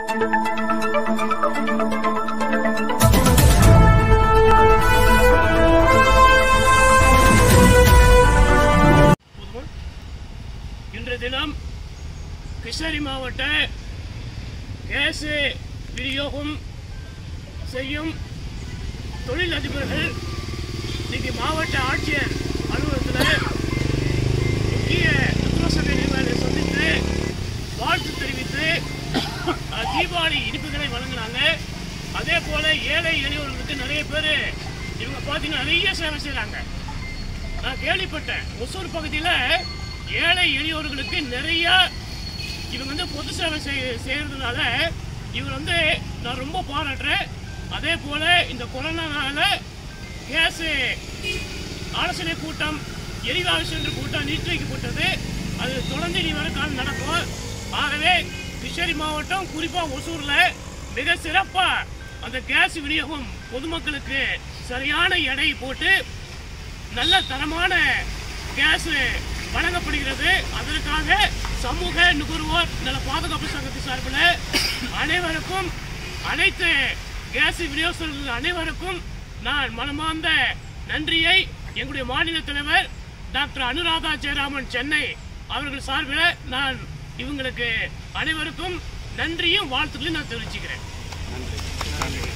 இன்று தினம் கிருஷ்ணகிரி மாவட்ட கேஸ் விநியோகம் செய்யும் தொழிலதிபர்கள் இன்னைக்கு மாவட்ட ஆட்சியர் அலுவலகத்தில் முக்கிய உத்தரசபை நிர்வாகிகளை சந்தித்து வாழ்த்து தெரிவித்து அஹ், தீபாவளி இனிப்புகளை வழங்கினாங்க அதே போல ஏழை எளியவர்களுக்கு நிறைய பேர் இவங்க பார்த்தீங்கன்னா நிறைய சேவை செய்கிறாங்க நான் கேள்விப்பட்டேன் ஒசூர் பகுதியில் ஏழை எளியோர்களுக்கு நிறைய இவங்க வந்து பொது சேவை செய் செய்யறதுனால இவர் வந்து நான் ரொம்ப பாராட்டுறேன் அதே போல இந்த கொரோனானால கேஸ் ஆலோசனை கூட்டம் எரிவாயு சென்ற கூட்டம் நிறுத்தி வைக்கப்பட்டது அது தொடர்ந்து இனி வர காலம் நடக்கும் ஆகவே கிருஷ்ணகிரி மாவட்டம் குறிப்பாக ஒசூரில் மிக சிறப்பாக அந்த கேஸ் விநியோகம் பொதுமக்களுக்கு சரியான எடை போட்டு நல்ல தரமான கேஸ் வழங்கப்படுகிறது அதற்காக சமூக நுகர்வோர் நல பாதுகாப்பு சங்கத்தின் சார்பில் அனைவருக்கும் அனைத்து கேஸ் விநியோகஸ்தர்கள் அனைவருக்கும் நான் மனமார்ந்த நன்றியை எங்களுடைய மாநில தலைவர் டாக்டர் அனுராதா ஜெயராமன் சென்னை அவர்கள் சார்பில் நான் இவங்களுக்கு அனைவருக்கும் நன்றியும் வாழ்த்துக்களையும் நான் தெரிவிச்சுக்கிறேன்